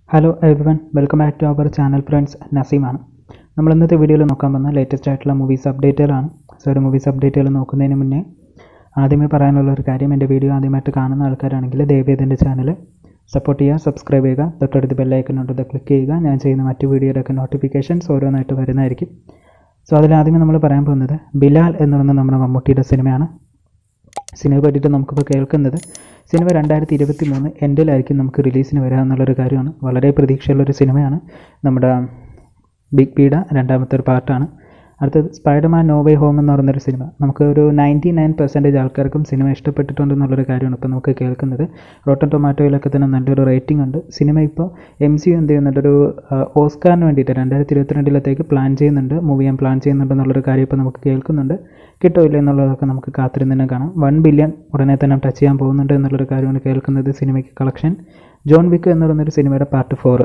hello everyone welcome back to our channel friends നസീമാണ് നമ്മൾ ഇന്നത്തെ വീഡിയോയിൽ നോക്കാൻ വന്ന ലേറ്റസ്റ്റ് ആയിട്ടുള്ള മൂവീസ് അപ്ഡേറ്റുകളാണ് സോ ഒരു മൂവീസ് അപ്ഡേറ്റുകൾ നോക്കുന്നതിന് മുന്നേ ആദ്യമേ പറയാനുള്ള ഒരു കാര്യം എൻ്റെ വീഡിയോ ആദ്യമായിട്ട് കാണുന്ന ആൾക്കാരാണെങ്കിൽ ദയവേദ എൻ്റെ ചാനൽ സപ്പോർട്ട് ചെയ്യുക സബ്സ്ക്രൈബ് ചെയ്യുക തൊട്ടടുത്ത് ബെല്ലൈക്കനുണ്ട് അത് ക്ലിക്ക് ചെയ്യുക ഞാൻ ചെയ്യുന്ന മറ്റു വീഡിയോയുടെയൊക്കെ നോട്ടിഫിക്കേഷൻസ് ഓരോന്നായിട്ട് വരുന്നതായിരിക്കും സോ അതിലാദ്യമേ നമ്മൾ പറയാൻ പോകുന്നത് ബിലാൽ എന്ന് പറയുന്ന നമ്മുടെ മമ്മൂട്ടിയുടെ സിനിമയാണ് സിനിമ പറ്റിയിട്ട് നമുക്കിപ്പോൾ കേൾക്കുന്നത് സിനിമ രണ്ടായിരത്തി ഇരുപത്തി മൂന്ന് എൻഡിലായിരിക്കും നമുക്ക് റിലീസിന് വരിക എന്നുള്ളൊരു കാര്യമാണ് വളരെ പ്രതീക്ഷയുള്ളൊരു സിനിമയാണ് നമ്മുടെ ബിഗ് ബീഡ രണ്ടാമത്തെ ഒരു പാർട്ടാണ് അടുത്തത് സ്പൈഡർമാൻ നോ വേ ഹോം എന്ന് പറയുന്നൊരു സിനിമ നമുക്ക് ഒരു നയൻറ്റി നയൻ പെർസെൻറ്റേജ് ആൾക്കാർക്കും സിനിമ ഇഷ്ടപ്പെട്ടിട്ടുണ്ട് എന്നുള്ളൊരു കാര്യമാണ് ഇപ്പോൾ നമുക്ക് കേൾക്കുന്നത് റോട്ടൻ ടൊമാറ്റോയിലൊക്കെ തന്നെ നല്ലൊരു റേറ്റിംഗ് ഉണ്ട് സിനിമ ഇപ്പോൾ എം സി എന്ത് ചെയ്യുന്നുണ്ട് ഒരു ആ, ഓസ്കാറിന് വേണ്ടിയിട്ട് രണ്ടായിരത്തി ഇരുപത്തിരണ്ടിലത്തേക്ക് പ്ലാൻ ചെയ്യുന്നുണ്ട് മൂവ് ചെയ്യാൻ പ്ലാൻ ചെയ്യുന്നുണ്ട് എന്നുള്ളൊരു കാര്യം ഇപ്പോൾ നമുക്ക് കേൾക്കുന്നുണ്ട് കിട്ടോ ഇല്ല എന്നുള്ളതൊക്കെ നമുക്ക് കാത്തിരുന്ന് തന്നെ കാണാം വൺ ബില്യൺ ഉടനെ തന്നെ ടച്ച് ചെയ്യാൻ പോകുന്നുണ്ട് എന്നുള്ളൊരു കാര്യമാണ് കേൾക്കുന്നത് സിനിമയ്ക്ക് കളക്ഷൻ ജോൺ വിക്ക് എന്ന് പറയുന്നൊരു സിനിമയുടെ പാർട്ട് ഫോറ്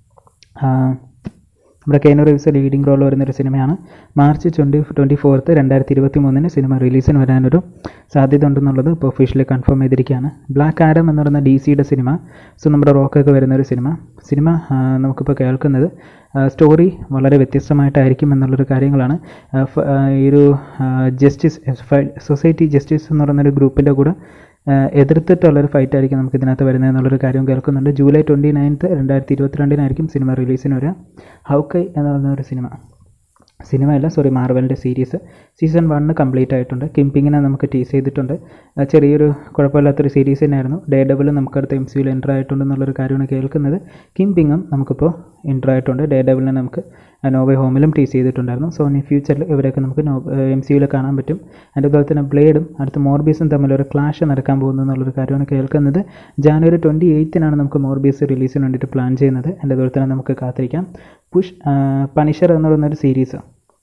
നമ്മുടെ കെയ്നോ റീവ്സ് ലീഡിംഗ് റോൾ വരുന്നൊരു സിനിമയാണ് മാർച്ച് ട്വൻറ്റി ട്വൻറ്റി ഫോർത്ത് രണ്ടായിരത്തി ഇരുപത്തി മൂന്നിന് സിനിമ റിലീസിന് വരാനൊരു സാധ്യത ഉണ്ടെന്നുള്ളത് ഇപ്പോൾ ഒഫീഷ്യലി കൺഫേം ചെയ്തിരിക്കുകയാണ് ബ്ലാക്ക് ആഡം എന്ന് പറയുന്ന ഡി സിയുടെ സിനിമ സോ നമ്മുടെ റോക്കൊക്കെ വരുന്നൊരു സിനിമ സിനിമ ആ, നമുക്കിപ്പോൾ കേൾക്കുന്നത് സ്റ്റോറി വളരെ വ്യത്യസ്തമായിട്ടായിരിക്കും എന്നുള്ളൊരു കാര്യങ്ങളാണ് ആ, ഫ- ആ, ഈ ഒരു ജസ്റ്റിസ് സൊസൈറ്റി ജസ്റ്റിസ് എന്ന് പറയുന്നൊരു ഗ്രൂപ്പിൻ്റെ കൂടെ ആ, എതിർത്തിട്ടുള്ളൊരു ഫൈറ്റ് ആയിരിക്കും നമുക്ക് ഇതിനകത്ത് വരുന്നത് എന്നുള്ളൊരു കാര്യം കേൾക്കുന്നുണ്ട് ജൂലൈ ട്വൻറ്റി നയൻത്ത് രണ്ടായിരത്തി ഇരുപത്തിരണ്ടിനായിരിക്കും സിനിമ റിലീസിന് വരിക ഹൗക്കൈ എന്ന് പറയുന്ന ഒരു സിനിമ സിനിമയല്ല സോറി മാർവലിൻ്റെ സീരീസ് സീസൺ വണ്ണ് കംപ്ലീറ്റ് ആയിട്ടുണ്ട് കിംപിങ്ങിനെ നമുക്ക് ടീസ് ചെയ്തിട്ടുണ്ട് ആ, ചെറിയൊരു കുഴപ്പമില്ലാത്തൊരു സീരീസ് തന്നെയായിരുന്നു ഡേ ഡബിൾ നമുക്കടുത്ത് എം സിയിൽ എൻ്റർ ആയിട്ടുണ്ട് എന്നുള്ളൊരു കാര്യമാണ് കേൾക്കുന്നത് കിംപിങ്ങും നമുക്കിപ്പോൾ എൻ്റർ ആയിട്ടുണ്ട് ഡേ ഡബിളിനെ നമുക്ക് നോവേ ഹോമിലും ടീസ് ചെയ്തിട്ടുണ്ടായിരുന്നു സോ ഇനി ഫ്യൂച്ചറിൽ ഇവരെയൊക്കെ നമുക്ക് നോ എം സിയിൽ കാണാൻ പറ്റും അതിൻ്റെ അതുപോലെ തന്നെ ബ്ലേഡും അടുത്ത് മോർബീസും തമ്മിൽ ഒരു ക്ലാഷ് നടക്കാൻ പോകുന്നു എന്നുള്ളൊരു കാര്യമാണ് കേൾക്കുന്നത് ജാനുവരി ട്വൻറ്റി എയ്ത്തിനാണ് നമുക്ക് മോർബീസ് റിലീസിന് വേണ്ടിയിട്ട് പ്ലാൻ ചെയ്യുന്നത് അതിൻ്റെ അതുപോലെ തന്നെ നമുക്ക് കാത്തിരിക്കാം പുഷ് പണിഷർ എന്ന് പറയുന്നൊരു സീരീസ്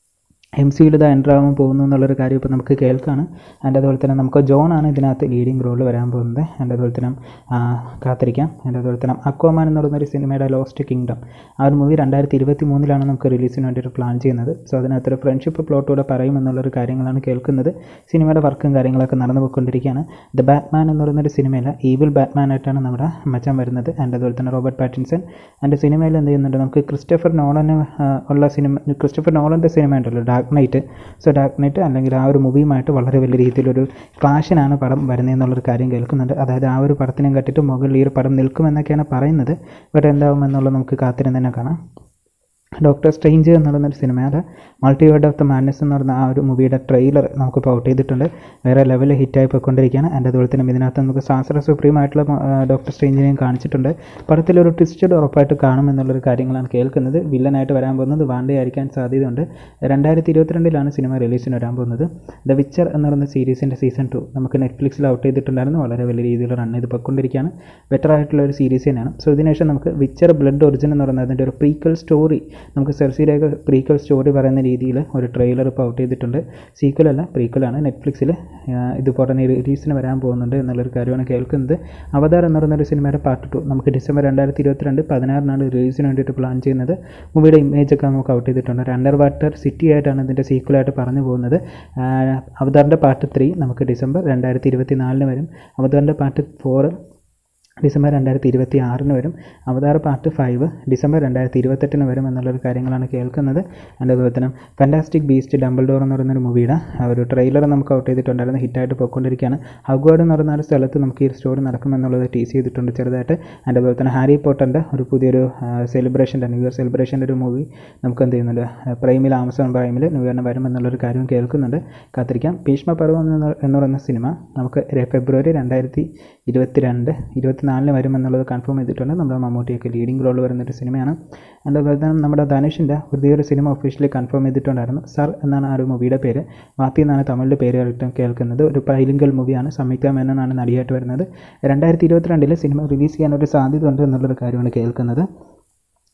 എം സിയിൽ ഇത് എൻ്റർ ആവാൻ പോകുന്നു എന്നുള്ളൊരു കാര്യം ഇപ്പോൾ നമുക്ക് കേൾക്കാണ് അതിൻ്റെ അതുപോലെ തന്നെ നമുക്ക് ജോൺ ആണ് ഇതിനകത്ത് ലീഡിങ് റോൾ വരാൻ പോകുന്നത് അതിൻ്റെ അതുപോലെ തന്നെ ആ, കാത്തിരിക്കാം അതിൻ്റെ അതുപോലെ തന്നെ അക്വാമാൻ എന്ന് പറയുന്നൊരു സിനിമയുടെ ലോസ്റ്റ് കിങ്ഡം ആ ഒരു മൂവി രണ്ടായിരത്തി ഇരുപത്തി മൂന്നിലാണ് നമുക്ക് റിലീസിന് വേണ്ടിയിട്ട് പ്ലാൻ ചെയ്യുന്നത് സോ അതിനകത്തൊരു ഫ്രണ്ട്ഷിപ്പ് പ്ലോട്ടൂടെ പറയും എന്നുള്ളൊരു കാര്യങ്ങളാണ് കേൾക്കുന്നത് സിനിമയുടെ വർക്കും കാര്യങ്ങളൊക്കെ നടന്നു പോയിക്കൊണ്ടിരിക്കുകയാണ് ദ ബാറ്റ്മാൻ എന്ന് പറയുന്നൊരു സിനിമയില്ല ഈവിൾ ബാറ്റ്മാൻ ആയിട്ടാണ് നമ്മുടെ മച്ചാൻ വരുന്നത് അതിൻ്റെ അതുപോലെ തന്നെ റോബർട്ട് പാറ്റിൻസൺ അതിൻ്റെ സിനിമയിൽ എന്ത് ചെയ്യുന്നുണ്ട് നമുക്ക് ക്രിസ്റ്റഫർ നോളന് ആ, ഉള്ള സിനിമ ക്രിസ്റ്റഫർ നോളൻ്റെ സിനിമ ഉണ്ടല്ലോ Dark Knight so Dark Knight അല്ലെങ്കിൽ ആ ഒരു മൂവിയുമായിട്ട് വളരെ വലിയ രീതിയിലൊരു ക്ലാഷിനാണ് പടം വരുന്നത് എന്നുള്ളൊരു കാര്യം കേൾക്കുന്നുണ്ട് അതായത് ആ ഒരു പടത്തിനും കട്ടിട്ട് മുകളിൽ ഈ ഒരു പടം നിൽക്കുമെന്നൊക്കെയാണ് പറയുന്നത് ബട്ട് എന്താവും എന്നുള്ളത് നമുക്ക് കാത്തിരുന്ന് തന്നെ കാണാം ഡോക്ടർ സ്ട്രേഞ്ച് എന്ന് പറയുന്നൊരു സിനിമയുടെ മൾട്ടിവേർഡ് ഓഫ് ദ മാനസ് എന്ന് പറയുന്ന ആ ഒരു മൂവിയുടെ ട്രെയിലർ നമുക്കിപ്പോൾ ഔട്ട് ചെയ്തിട്ടുണ്ട് വേറെ ലെവലിൽ ഹിറ്റായി പോയിക്കൊണ്ടിരിക്കുകയാണ് അതിൻ്റെ അതുപോലെ തന്നെ ഇതിനകത്ത് നമുക്ക് ശാസ്ത്ര സുപ്രീം ആയിട്ടുള്ള ഡോക്ടർ സ്ട്രേഞ്ചിനെയും കാണിച്ചിട്ടുണ്ട് പടത്തിലൊരു ട്വിസ്റ്റഡ് ഉറപ്പായിട്ട് കാണും എന്നുള്ളൊരു കാര്യങ്ങളാണ് കേൾക്കുന്നത് വില്ലനായിട്ട് വരാൻ പോകുന്നത് വാണ്ടയായിരിക്കാൻ സാധ്യതയുണ്ട് രണ്ടായിരത്തി ഇരുപത്തിരണ്ടിലാണ് സിനിമ റിലീസിന് വരാൻ പോകുന്നത് ദ വിച്ചർ എന്ന് പറയുന്ന സീരീസിൻ്റെ സീസൺ ടു നമുക്ക് നെറ്റ്ഫ്ലിക്സിൽ ഔട്ട് ചെയ്തിട്ടുണ്ടായിരുന്നു വളരെ വലിയ രീതിയിൽ റൺ ചെയ്ത് പോയിക്കൊണ്ടിരിക്കുകയാണ് ബെറ്റർ ആയിട്ടുള്ള ഒരു സീരീസ് തന്നെയാണ് സോ ഇതിനുശേഷം നമുക്ക് വിച്ചർ ബ്ലഡ് ഒറിജിൻ എന്ന് പറയുന്നത് അതിൻ്റെ ഒരു പ്രീക്കൽ സ്റ്റോറി നമുക്ക് സെർസിയുടെയൊക്കെ പ്രീക്കൽ സ്റ്റോറി പറയുന്ന രീതിയിൽ ഒരു ട്രെയിലർ ഇപ്പോൾ ഔട്ട് ചെയ്തിട്ടുണ്ട് സീക്വലല്ല പ്രീക്വലാണ് നെറ്റ്ഫ്ലിക്സിൽ ഇതുപോലെ തന്നെ റിലീസിന് വരാൻ പോകുന്നുണ്ട് എന്നുള്ളൊരു കാര്യമാണ് കേൾക്കുന്നത് അവതാർ എന്ന് പറയുന്ന ഒരു സിനിമയുടെ പാർട്ട് ടു നമുക്ക് ഡിസംബർ രണ്ടായിരത്തി ഇരുപത്തിരണ്ട് പതിനാറിനാണ് റിലീസിന് വേണ്ടിയിട്ട് പ്ലാൻ ചെയ്യുന്നത് മൂവിയുടെ ഇമേജ് ഒക്കെ നമുക്ക് ഔട്ട് ചെയ്തിട്ടുണ്ട് ഒരു അണ്ടർ വാട്ടർ സിറ്റി ആയിട്ടാണ് ഇതിൻ്റെ സീക്വലായിട്ട് പറഞ്ഞു പോകുന്നത് ആഹ് അവതാറിൻ്റെ പാർട്ട് ത്രീ നമുക്ക് ഡിസംബർ രണ്ടായിരത്തി ഇരുപത്തി നാലിന് വരും അവതാറിൻ്റെ പാർട്ട് ഫോറ് ഡിസംബർ രണ്ടായിരത്തി ഇരുപത്തി ആറിന് വരും അവതാർ പാർട്ട് ഫൈവ് ഡിസംബർ രണ്ടായിരത്തി ഇരുപത്തെട്ടിന് വരും എന്നുള്ളൊരു കാര്യങ്ങളാണ് കേൾക്കുന്നത് അതിൻ്റെ അതുപോലെ തന്നെ ഫാൻറ്റാസ്റ്റിക് ബീസ്റ്റ് ഡംബിൾ ഡോർ എന്ന് പറയുന്ന ഒരു മൂവിയുടെ ആ ഒരു ട്രെയിലർ നമുക്ക് ഔട്ട് ചെയ്തിട്ടുണ്ടായിരുന്നു ഹിറ്റായിട്ട് പോയിക്കൊണ്ടിരിക്കുകയാണ് ഹഗ്വാർഡ് എന്ന് പറയുന്ന ഒരു സ്ഥലത്ത് നമുക്ക് ഈ സ്റ്റോറി നടക്കുമെന്നുള്ളത് ടീസ് ചെയ്തിട്ടുണ്ട് ചെറുതായിട്ട് അതിൻ്റെ അതുപോലെ തന്നെ ഹാരി പോട്ടറിൻ്റെ ഒരു പുതിയൊരു സെലിബ്രേഷൻ്റെ ന്യൂ ഇയർ സെലിബ്രേഷൻ്റെ ഒരു മൂവി നമുക്ക് എന്ത് ചെയ്യുന്നുണ്ട് പ്രൈമിൽ ആമസോൺ പ്രൈമിൽ ന്യൂ ഇയറിന് വരും എന്നുള്ളൊരു കാര്യം കേൾക്കുന്നുണ്ട് കാത്തിരിക്കാം ഭീഷ്മപർവം എന്ന് എന്ന് പറയുന്ന സിനിമ നമുക്ക് രെ- ഫെബ്രുവരി രണ്ടായിരത്തി ഇരുപത്തി രണ്ട് ഇരുപത്തിനാലിന് വരും എന്നുള്ളത് കൺഫേം ചെയ്തിട്ടുണ്ട് നമ്മുടെ മമ്മൂട്ടിയൊക്കെ ലീഡിംഗ് റോൾ വരുന്നൊരു സിനിമയാണ് അതിൻ്റെ അതുപോലെ തന്നെ നമ്മുടെ ധനുഷിൻ്റെ പുതിയൊരു സിനിമ ഒഫീഷ്യലി കൺഫേം ചെയ്തിട്ടുണ്ടായിരുന്നു സർ എന്നാണ് ആ ഒരു മൂവിയുടെ പേര് വാത്തി എന്നാണ് തമിഴിൽ പേര് കേൾക്കാൻ- കേൾക്കുന്നത് ഒരു പൈലിംഗൽ മൂവിയാണ് സംയുക്ത മേനോനാണ് നടിയായിട്ട് വരുന്നത് രണ്ടായിരത്തി ഇരുപത്തിരണ്ടിൽ സിനിമ റിലീസ് ചെയ്യാൻ ഒരു സാധ്യത ഉണ്ട് എന്നുള്ളൊരു കാര്യമാണ് കേൾക്കുന്നത്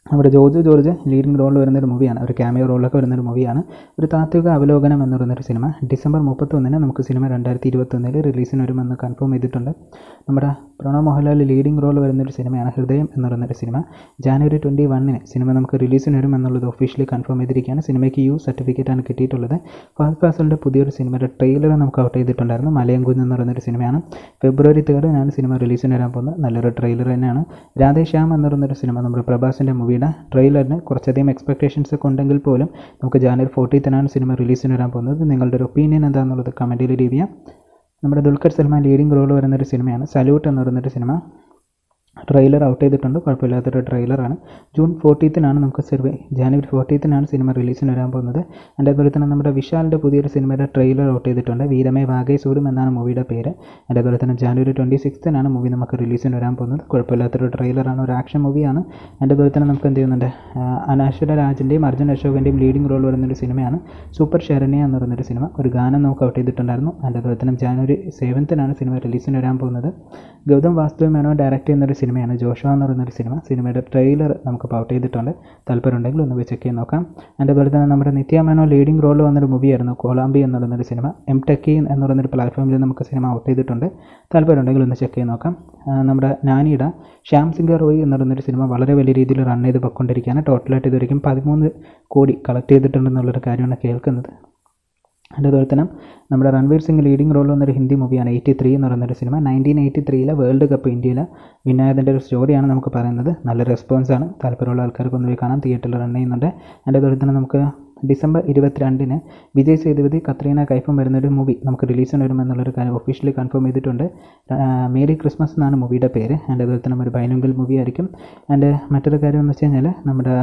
നമ്മുടെ ജോർജ് ജോർജ് ലീഡിംഗ് റോളിൽ വരുന്നൊരു മൂവിയാണ് ഒരു ക്യാമിയോ റോളിലൊക്കെ വരുന്നൊരു മൂവിയാണ് ഒരു താത്വിക അവലോകനം എന്ന് പറയുന്നൊരു സിനിമ ഡിസംബർ മുപ്പത്തൊന്നിന് നമുക്ക് സിനിമ രണ്ടായിരത്തി ഇരുപത്തൊന്നിൽ റിലീസിന് വരുമെന്ന് കൺഫേം ചെയ്തിട്ടുണ്ട് നമ്മുടെ പ്രണവ് മോഹൻലാൽ ലീഡിംഗ് റോൾ വരുന്നൊരു സിനിമയാണ് ഹൃദയം എന്ന് പറയുന്നൊരു സിനിമ ജാനുവരി ട്വൻറ്റി വണ്ണിന് സിനിമ നമുക്ക് റിലീസിന് വരും എന്നുള്ളത് ഒഫീഷ്യലി കൺഫേം ചെയ്തിരിക്കുകയാണ് സിനിമയ്ക്ക് യു സർട്ടിഫിക്കറ്റാണ് കിട്ടിയിട്ടുള്ളത് ഫഹദ് ഫാസലിൻ്റെ പുതിയൊരു സിനിമയുടെ ട്രെയിലർ നമുക്ക് ഔട്ട് ചെയ്തിട്ടുണ്ടായിരുന്നു മലയങ്കുഞ്ഞ് എന്ന് പറയുന്നൊരു സിനിമയാണ് ഫെബ്രുവരി തേർഡിനാണ് സിനിമ റിലീസിന് വരാൻ പോകുന്നത് നല്ലൊരു ട്രെയിലർ തന്നെയാണ് രാധേശ്യാം എന്ന് പറയുന്നൊരു സിനിമ നമ്മുടെ പ്രഭാസിൻ്റെ മൂവിയുടെ ട്രെയിലറിന് കുറച്ചധികം എക്സ്പെക്ടേഷൻസ് ഒക്കെ ഉണ്ടെങ്കിൽ പോലും നമുക്ക് ജാനുവരി ഫോർട്ടീത്തിനാണ് സിനിമ റിലീസിന് വരാൻ പോകുന്നത് നിങ്ങളുടെ ഒരു ഒപ്പീനിയൻ എന്താണെന്നുള്ളത് കമൻറ്റിൽ ലീവ് ചെയ്യാം നമ്മുടെ ദുൽഖർ സൽമാൻ ലീഡിംഗ് റോൾ വരുന്നൊരു സിനിമയാണ് സല്യൂട്ട് എന്ന് പറയുന്നൊരു സിനിമ ട്രെയിലർ ഔട്ട് ചെയ്തിട്ടുണ്ട് കുഴപ്പമില്ലാത്തൊരു ട്രെയിലറാണ് ജൂൺ ഫോർട്ടീത്തിനാണ് നമുക്ക് സർവേ ജാനുവരി ഫോർട്ടീത്തിനാണ് സിനിമ റിലീസിന് വരാൻ പോകുന്നത് അതിൻ്റെ അതുപോലെ തന്നെ നമ്മുടെ വിശാലിൻ്റെ പുതിയൊരു സിനിമയുടെ ട്രെയിലർ ഔട്ട് ചെയ്തിട്ടുണ്ട് വീരമേ വാഗേ സൂടും എന്നാണ് മൂവിയുടെ പേര് അതിൻ്റെ അതുപോലെ തന്നെ ജാനുവരി ട്വൻറ്റി സിക്സ്തിനാണ് മൂവി നമുക്ക് റിലീസിന് വരാൻ പോകുന്നത് കുഴപ്പമില്ലാത്തൊരു ട്രെയിലറാണ് ഒരു ആക്ഷൻ മൂവിയാണ് അതിൻ്റെ അതുപോലെ തന്നെ നമുക്ക് എന്ത് ചെയ്യുന്നുണ്ട് അനാശ്വര രാജിൻ്റെയും അർജുൻ അശോകൻ്റെയും ലീഡിംഗ് റോൾ വരുന്നൊരു സിനിമയാണ് സൂപ്പർ ശരണ്യ എന്ന് പറയുന്നൊരു സിനിമ ഒരു ഗാനം നമുക്ക് ഔട്ട് ചെയ്തിട്ടുണ്ടായിരുന്നു അതിൻ്റെ അതുപോലെ തന്നെ ജാനുവരി സെവൻത്തിനാണ് സിനിമ റിലീസിന് വരാൻ പോകുന്നത് ഗൗതം വാസ്തവ മേനോ ഡയറക്റ്റ് ചെയ്യുന്നൊരു സിനിമയാണ് ജോഷോ എന്ന് പറയുന്നൊരു സിനിമ സിനിമയുടെ ട്രെയിലർ നമുക്ക് ഔട്ട് ചെയ്തിട്ടുണ്ട് താല്പര്യമുണ്ടെങ്കിൽ ഒന്ന് പോയി ചെക്ക് ചെയ്ത് നോക്കാം അതിൻ്റെ അതുപോലെ തന്നെ നമ്മുടെ നിത്യ മേനോ ലീഡിംഗ് റോളിൽ വന്നൊരു മൂവിയായിരുന്നു കോളാമ്പി എന്ന് പറയുന്നൊരു സിനിമ എം ടെക്കി എന്ന് പറയുന്നൊരു പ്ലാറ്റ്ഫോമിൽ നമുക്ക് സിനിമ ഔട്ട് ചെയ്തിട്ടുണ്ട് താല്പര്യമുണ്ടെങ്കിൽ ഒന്ന് ചെക്ക് ചെയ്ത് നോക്കാം ആ, നമ്മുടെ നാനിയുടെ ശ്യാം സിംഗർ റോയ് എന്ന് പറയുന്നൊരു സിനിമ വളരെ വലിയ രീതിയിൽ റൺ ചെയ്ത് പൊയ്ക്കൊണ്ടിരിക്കുകയാണ് ടോട്ടലായിട്ട് ഇതുവരെയും പതിമൂന്ന് കോടി കളക്ട് ചെയ്തിട്ടുണ്ടെന്നുള്ളൊരു കാര്യമാണ് കേൾക്കുന്നത് അതുപോലെ തന്നെ നമ്മുടെ രൺവീർ സിംഗ് ലീഡിംഗ് റോൾ വന്നൊരു ഹിന്ദി മൂവിയാണ് എയ്റ്റി ത്രീ എന്ന് പറയുന്നൊരു സിനിമ നയൻറ്റീൻ എയ്റ്റി ത്രീയിലെ വേൾഡ് കപ്പ് ഇന്ത്യയിൽ വിനായകൻ്റെ ഒരു സ്റ്റോറിയാണ് നമുക്ക് പറയുന്നത് നല്ല റെസ്പോൺസാണ് താല്പര്യമുള്ള ആൾക്കാർക്ക് ഒന്ന് പോയി കാണാം തിയേറ്ററിൽ റൺ ചെയ്യുന്നുണ്ട് അതിൻ്റെ അതുപോലെ തന്നെ നമുക്ക് ഡിസംബർ ഇരുപത്തിരണ്ടിന് വിജയ് സേതുപതി കത്രീന കൈഫും വരുന്നൊരു മൂവി നമുക്ക് റിലീസിന് വരുമെന്നുള്ളൊരു കാര്യം ഒഫീഷ്യലി കൺഫേം ചെയ്തിട്ടുണ്ട് ആ, മേരി ക്രിസ്മസ് എന്നാണ് മൂവിയുടെ പേര് അതിൻ്റെ അതുപോലെ തന്നെ ഒരു ബൈലിംഗൽ മൂവി ആയിരിക്കും ആൻഡ് മറ്റൊരു കാര്യം എന്ന് വെച്ച് കഴിഞ്ഞാൽ നമ്മുടെ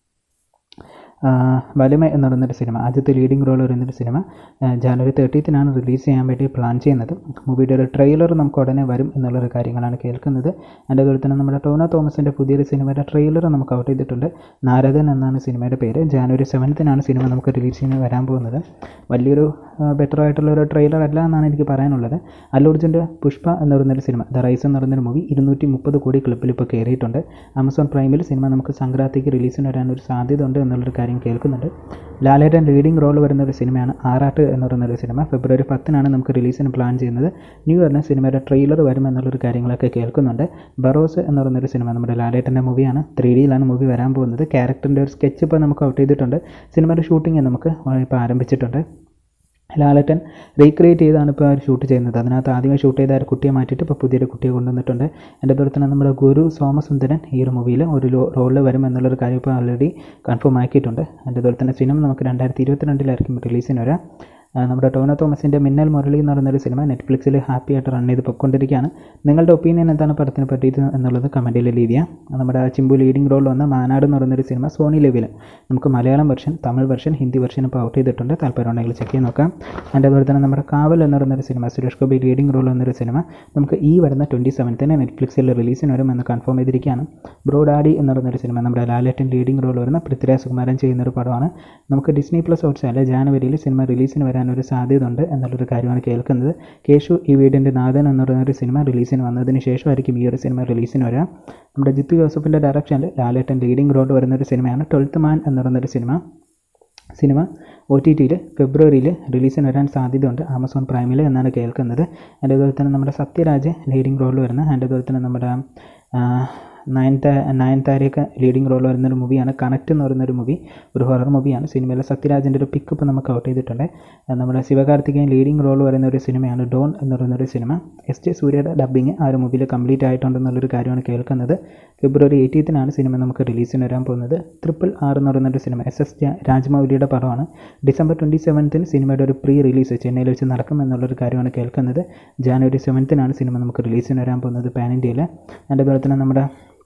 ആ, വലിമ എന്ന് പറയുന്നൊരു സിനിമ ആദ്യത്തെ ലീഡിംഗ് റോൾ വരുന്നൊരു സിനിമ ആ, ജാനുവരി തേർട്ടീത്തിനാണ് റിലീസ് ചെയ്യാൻ വേണ്ടി പ്ലാൻ ചെയ്യുന്നത് മൂവിയുടെ ഒരു ട്രെയിലർ നമുക്ക് ഉടനെ വരും എന്നുള്ളൊരു കാര്യങ്ങളാണ് കേൾക്കുന്നത് അതിൻ്റെ അതുപോലെ തന്നെ നമ്മുടെ ടോണോ തോമസിൻ്റെ പുതിയൊരു സിനിമയുടെ ട്രെയിലർ നമുക്ക് ഔട്ട് ചെയ്തിട്ടുണ്ട് നാരദൻ എന്നാണ് സിനിമയുടെ പേര് ജാനുവരി സെവൻത്തിനാണ് സിനിമ നമുക്ക് റിലീസ് ചെയ്യാൻ വരാൻ പോകുന്നത് വലിയൊരു ബെറ്റർ ആയിട്ടുള്ള ഒരു ട്രെയിലർ അല്ല എന്നാണ് എനിക്ക് പറയാനുള്ളത് അല്ലു അർജുൻ്റെ പുഷ്പ എന്ന് പറയുന്നൊരു സിനിമ ദ റൈസ് എന്ന് പറയുന്നൊരു മൂവി ഇരുന്നൂറ്റി മുപ്പത് കോടി ക്ലിപ്പിൽ ഇപ്പോൾ കയറിയിട്ടുണ്ട് ആമസോൺ പ്രൈമിൽ സിനിമ നമുക്ക് സംക്രാന്തിക്ക് റിലീസിന് വരാൻ ഒരു സാധ്യത ഉണ്ട് എന്നുള്ളൊരു കാര്യം കേൾക്കുന്നുണ്ട് ലാലേട്ടൻ ലീഡിംഗ് റോൾ വരുന്ന ഒരു സിനിമയാണ് ആറാട്ട് എന്ന് പറയുന്ന ഒരു സിനിമ ഫെബ്രുവരി പത്തിനാണ് നമുക്ക് റിലീസിന് പ്ലാൻ ചെയ്യുന്നത് ന്യൂ ഇയറിന് സിനിമയുടെ ട്രെയിലർ വരും എന്നുള്ളൊരു കാര്യങ്ങളൊക്കെ കേൾക്കുന്നുണ്ട് ബറോസ് എന്ന് പറയുന്നൊരു സിനിമ നമ്മുടെ ലാലേട്ടൻ്റെ മൂവിയാണ് ത്രീ ഡിയിലാണ് മൂവി വരാൻ പോകുന്നത് ക്യാരക്ടറിൻ്റെ ഒരു സ്കെച്ച് ഇപ്പോൾ നമുക്ക് ഔട്ട് ചെയ്തിട്ടുണ്ട് സിനിമയുടെ ഷൂട്ടിംഗ് നമുക്ക് ഇപ്പോൾ ആരംഭിച്ചിട്ടുണ്ട് ലാലട്ടൻ റീക്രിയേറ്റ് ചെയ്താണ് ഇപ്പോൾ അവർ ഷൂട്ട് ചെയ്യുന്നത് അതിനകത്ത് ആദ്യമേ ഷൂട്ട് ചെയ്ത ആ ഒരു കുട്ടിയെ മാറ്റിയിട്ട് ഇപ്പോൾ പുതിയൊരു കുട്ടിയെ കൊണ്ടുവന്നിട്ടുണ്ട് എൻ്റെ അതുപോലെ തന്നെ നമ്മുടെ ഗുരു സോമസുന്ദരൻ ഈ ഒരു മൂവിയിൽ ഒരു റോളിൽ വരും എന്നുള്ളൊരു കാര്യം ഇപ്പോൾ ഓൾറെഡി കൺഫേം ആക്കിയിട്ടുണ്ട് എൻ്റെ അതുപോലെ തന്നെ സിനിമ നമുക്ക് രണ്ടായിരത്തി ഇരുപത്തിരണ്ടിലായിരിക്കും റിലീസിന് വരാം ആ, നമ്മുടെ ടോനോ തോമസിൻ്റെ മിന്നൽ മുരളി എന്ന് പറയുന്നൊരു സിനിമ നെറ്റ്ഫ്ലിക്സിൽ ഹാപ്പി ആയിട്ട് റൺ ചെയ്ത് പൊയ്ക്കൊണ്ടിരിക്കുകയാണ് നിങ്ങളുടെ ഒപ്പീനിയൻ എന്താണ് പടത്തിനെ പറ്റിയിട്ട് എന്നുള്ളത് കമൻറ്റിൽ ലീവ് ചെയ്യാം നമ്മുടെ ചിമ്പു ലീഡിംഗ് റോളിൽ വന്ന മാനാട് എന്ന് പറയുന്നൊരു സിനിമ സോണി ലെവിൽ നമുക്ക് Malayalam version Tamil version Hindi version ഇപ്പോൾ ഔട്ട് ചെയ്തിട്ടുണ്ട് താല്പര്യം ഉണ്ടെങ്കിൽ ചെക്ക് ചെയ്ത് നോക്കാം അതിൻ്റെ അതുപോലെ തന്നെ നമ്മുടെ കാവൽ എന്ന് പറയുന്നൊരു സിനിമ സുരേഷ് ഗോപി ലീഡിംഗ് റോൾ എന്നൊരു സിനിമ നമുക്ക് ഈ വരുന്ന ട്വൻറ്റി സെവൻത്തിന് നെറ്റ്ഫ്ലിക്സിൽ റിലീസിന് വരും എന്ന് കൺഫേം ചെയ്തിരിക്കുകയാണ് ബ്രോ ഡാഡി എന്ന് പറയുന്നൊരു സിനിമ നമ്മുടെ ലാലേട്ടൻ ലീഡിംഗ് റോൾ വരുന്ന പൃഥ്വിരാജ് സുകുമാരൻ ചെയ്യുന്നൊരു പടമാണ് നമുക്ക് ഡിസ്നി പ്ലസ് ഹോട്ട്സ്റ്റാറിൽ ജാനുവരിയിൽ സിനിമ റിലീസിന് വരാൻ ഒരു സാധ്യത ഉണ്ട് എന്നുള്ളൊരു കാര്യമാണ് കേൾക്കുന്നത് കേശു ഈ വീടിൻ്റെ നാഥൻ എന്ന് പറയുന്നൊരു സിനിമ റിലീസിന് വന്നതിന് ശേഷമായിരിക്കും ഈ ഒരു സിനിമ റിലീസിന് വരാം നമ്മുടെ ജിത്തു ജോസഫിൻ്റെ ഡയറക്ഷനിൽ ലാലേട്ടൻ ലീഡിംഗ് റോൾ വരുന്നൊരു സിനിമയാണ് ട്വൽത്ത് മാൻ എന്ന് പറയുന്നൊരു സിനിമ സിനിമ ഒ ടി ടിയിൽ ഫെബ്രുവരിയിൽ റിലീസിന് വരാൻ സാധ്യതയുണ്ട് ആമസോൺ പ്രൈമിൽ എന്നാണ് കേൾക്കുന്നത് അതിൻ്റെ അതുപോലെ തന്നെ നമ്മുടെ സത്യരാജ് ലീഡിംഗ് റോളിൽ വരുന്ന അതിൻ്റെ അതുപോലെ തന്നെ നമ്മുടെ ആ, നയൻത നയൻതാരയൊക്കെ ലീഡിംഗ് റോൾ വരുന്നൊരു മൂവിയാണ് കണക്ട് എന്ന് പറയുന്നൊരു മൂവി ഒരു ഹൊറർ മൂവിയാണ് സിനിമയിലെ സത്യരാജിൻ്റെ ഒരു പിക്കപ്പ് നമുക്ക് ഔട്ട് ചെയ്തിട്ടുണ്ട് ആ, നമ്മുടെ ശിവകാർത്തികേയൻ ലീഡിംഗ് റോൾ വരുന്ന ഒരു സിനിമയാണ് ഡോൺ എന്ന് പറയുന്നൊരു സിനിമ എസ് ജെ സൂര്യയുടെ ഡബ്ബിങ് ആ ഒരു മൂവിയിൽ കംപ്ലീറ്റ് ആയിട്ടുണ്ടെന്നുള്ളൊരു കാര്യമാണ് കേൾക്കുന്നത് ഫെബ്രുവരി എയ്റ്റീത്തിനാണ് സിനിമ നമുക്ക് റിലീസിന് വരാൻ പോകുന്നത് ട്രിപ്പിൾ ആർ എന്ന് പറയുന്നൊരു സിനിമ എസ് എസ് രാജമൗലിയുടെ പടമാണ് ഡിസംബർ ട്വൻറ്റി സെവൻത്തിന് സിനിമയുടെ ഒരു പ്രീ റിലീസ് ചെന്നൈയിൽ വെച്ച് നടക്കുമെന്നുള്ളൊരു കാര്യമാണ് കേൾക്കുന്നത് ജാനുവരി സെവൻത്തിനാണ് സിനിമ നമുക്ക് റിലീസിന് വരാൻ പോകുന്നത് പാൻ ഇന്ത്യയിൽ അതിൻ്റെ അതുപോലെ തന്നെ നമ്മുടെ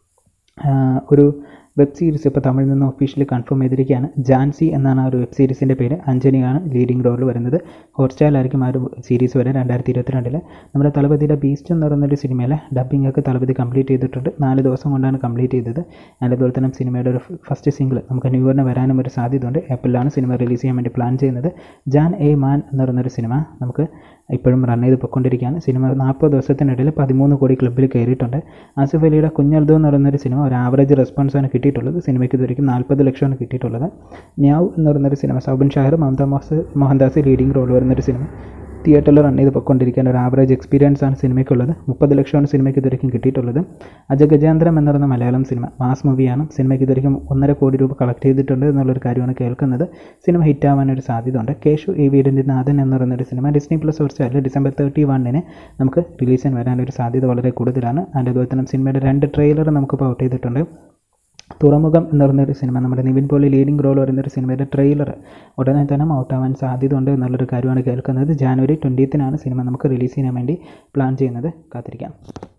ആ, ഒരു വെബ് സീരീസ് ഇപ്പോൾ തമിഴിൽ നിന്ന് ഒഫീഷ്യലി കൺഫേം ചെയ്തിരിക്കുകയാണ് ജാൻസി എന്നാണ് ആ ഒരു വെബ് സീരീസിൻ്റെ പേര് അഞ്ജനിയാണ് ലീഡിംഗ് റോളിൽ വരുന്നത് ഹോട്ട്സ്റ്റാറിലായിരിക്കും ആ ഒരു സീരീസ് വരെ രണ്ടായിരത്തി ഇരുപത്തിരണ്ടിൽ നമ്മുടെ തളപതിയുടെ ബീസ്റ്റ് എന്ന് പറയുന്നൊരു സിനിമയിലെ ഡബ്ബിംഗ് ഒക്കെ തളപതി കംപ്ലീറ്റ് ചെയ്തിട്ടുണ്ട് നാല് ദിവസം കൊണ്ടാണ് കംപ്ലീറ്റ് ചെയ്തത് അതുപോലെ തന്നെ സിനിമയുടെ ഒരു ഫസ്റ്റ് സിംഗിൾ നമുക്ക് ന്യൂ ഇയറിന് വരാനും ഒരു സാധ്യതയുണ്ട് ഏപ്രിലാണ് സിനിമ റിലീസ് ചെയ്യാൻ വേണ്ടി പ്ലാൻ ചെയ്യുന്നത് ജാൻ എ മാൻ എന്ന് പറയുന്നൊരു സിനിമ നമുക്ക് ഇപ്പോഴും റൺ ചെയ്ത് പൊയ്ക്കൊണ്ടിരിക്കുകയാണ് സിനിമ നാൽപ്പത് ദിവസത്തിനിടയിൽ പതിമൂന്ന് കോടി ക്ലബ്ബിൽ കയറിയിട്ടുണ്ട് ആസിഫ് അലിയുടെ കുഞ്ഞൽദു എന്ന് പറയുന്നൊരു സിനിമ ഒരു ആവറേജ് റെസ്പോൺസാണ് കിട്ടിയിട്ടുള്ളത് സിനിമയ്ക്ക് ഇതുവരെയും നാൽപ്പത് ലക്ഷമാണ് കിട്ടിയിട്ടുള്ളത് ന്യാവ് എന്ന് പറയുന്നൊരു സിനിമ സൗബിൻ ഷാഹിർ മമത മോസ് മോഹൻദാസ് ലീഡിംഗ് റോൾ വരുന്നൊരു സിനിമ തിയേറ്ററിൽ റൺ ചെയ്ത് പൊയ്ക്കൊണ്ടിരിക്കുന്ന ഒരു ആവറേജ് എക്സ്പീരിയൻസ് ആണ് സിനിമയ്ക്കുള്ളത് മുപ്പത് ലക്ഷമാണ് സിനിമയ്ക്ക് ഇതുവരെയും കിട്ടിയിട്ടുള്ളത് അജഗജാന്തരം എന്ന് പറയുന്ന മലയാളം സിനിമ മാസ് മൂവിയാണ് സിനിമയ്ക്ക് ഇതുവരെയും ഒന്നര കോടി രൂപ കളക്ട് ചെയ്തിട്ടുണ്ട് എന്നുള്ളൊരു കാര്യമാണ് കേൾക്കുന്നത് സിനിമ ഹിറ്റ് ആവാനൊരു സാധ്യത ഉണ്ട് കേശു എ വീടിൻ്റെ നാഥൻ എന്ന് പറയുന്നൊരു സിനിമ ഡിസ്നി പ്ലസ് ഹോട്ട്സ്റ്റാറിൽ ഡിസംബർ തേർട്ടി വണ്ണിന് നമുക്ക് റിലീസിന് വരാനൊരു സാധ്യത വളരെ കൂടുതലാണ് അതിൻ്റെ അതുപോലെ തന്നെ സിനിമയുടെ രണ്ട് ട്രെയിലർ നമുക്കിപ്പോൾ ഔട്ട് ചെയ്തിട്ടുണ്ട് തുറമുഖം എന്ന് പറയുന്നൊരു സിനിമ നമ്മുടെ നിവിൻ പോളി ലീഡിംഗ് റോൾ വരുന്നൊരു സിനിമയുടെ ട്രെയിലർ ഉടനെ തന്നെ ഔട്ടാവാൻ സാധ്യതയുണ്ട് എന്നുള്ളൊരു കാര്യമാണ് കേൾക്കുന്നത് ജാനുവരി ട്വൻറ്റീത്തിനാണ് സിനിമ നമുക്ക് റിലീസ് ചെയ്യാൻ വേണ്ടി പ്ലാൻ ചെയ്യുന്നത് കാത്തിരിക്കാം